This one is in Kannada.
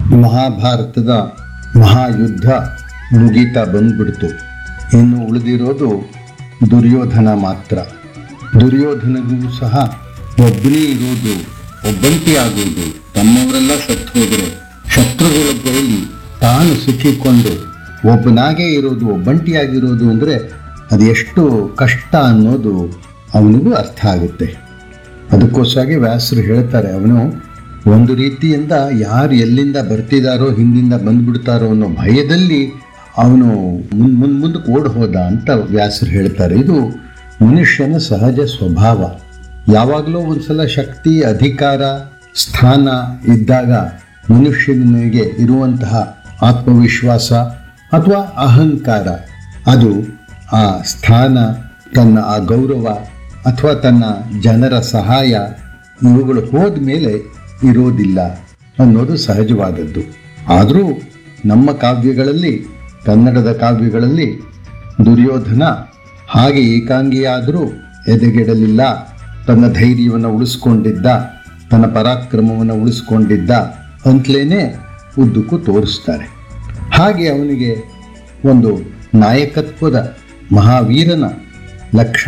ಮಹಾಭಾರತದ ಮಹಾಯುದ್ಧ ಮುಗೀತಾ ಬಂದ್ಬಿಡ್ತು ಇನ್ನು ಉಳಿದಿರೋದು ದುರ್ಯೋಧನ ಮಾತ್ರ ದುರ್ಯೋಧನಗೂ ಸಹ ಒಬ್ಬನೇ ಇರೋದು ಒಬ್ಬಂಟಿ ಆಗುವುದು ತಮ್ಮವರೆಲ್ಲ ಸತ್ತು ಹೋದರೆ ಶತ್ರುಗಳ ಕೈಲಿ ತಾನು ಸಿಕ್ಕಿಕೊಂಡು ಒಬ್ಬನಾಗೇ ಇರೋದು ಒಬ್ಬಂಟಿಯಾಗಿರೋದು ಅಂದರೆ ಅದು ಎಷ್ಟು ಕಷ್ಟ ಅನ್ನೋದು ಅವನಿಗೂ ಅರ್ಥ ಆಗುತ್ತೆ ಅದಕ್ಕೋಸ್ಕರ ವ್ಯಾಸರು ಹೇಳ್ತಾರೆ ಅವನು ಒಂದು ರೀತಿಯಿಂದ ಯಾರು ಎಲ್ಲಿಂದ ಬರ್ತಿದಾರೋ ಹಿಂದಿಂದ ಬಂದ್ಬಿಡ್ತಾರೋ ಅನ್ನೋ ಭಯದಲ್ಲಿ ಅವನು ಮುಂದ್ ಮುಂದ್ ಮುಂದಕ್ಕೆ ಓಡ್ ಹೋದ ಅಂತ ವ್ಯಾಸರು ಹೇಳ್ತಾರೆ ಇದು ಮನುಷ್ಯನ ಸಹಜ ಸ್ವಭಾವ ಯಾವಾಗಲೂ ಒಂದ್ಸಲ ಶಕ್ತಿ ಅಧಿಕಾರ ಸ್ಥಾನ ಇದ್ದಾಗ ಮನುಷ್ಯನಿಗೆ ಇರುವಂತಹ ಆತ್ಮವಿಶ್ವಾಸ ಅಥವಾ ಅಹಂಕಾರ ಅದು ಆ ಸ್ಥಾನ ತನ್ನ ಆ ಗೌರವ ಅಥವಾ ತನ್ನ ಜನರ ಸಹಾಯ ಇವುಗಳು ಹೋದ ಮೇಲೆ ಇರೋದಿಲ್ಲ ಅನ್ನೋದು ಸಹಜವಾದದ್ದು ಆದರೂ ನಮ್ಮ ಕಾವ್ಯಗಳಲ್ಲಿ ಕನ್ನಡದ ಕಾವ್ಯಗಳಲ್ಲಿ ದುರ್ಯೋಧನ ಹಾಗೆ ಏಕಾಂಗಿಯಾದರೂ ಎದೆಗೆಡಲಿಲ್ಲ ತನ್ನ ಧೈರ್ಯವನ್ನು ಉಳಿಸ್ಕೊಂಡಿದ್ದ ತನ್ನ ಪರಾಕ್ರಮವನ್ನು ಉಳಿಸ್ಕೊಂಡಿದ್ದ ಅಂತಲೇ ಉದ್ದಕ್ಕೂ ತೋರಿಸ್ತಾರೆ ಹಾಗೆ ಅವನಿಗೆ ಒಂದು ನಾಯಕತ್ವದ ಮಹಾವೀರನ ಲಕ್ಷಣ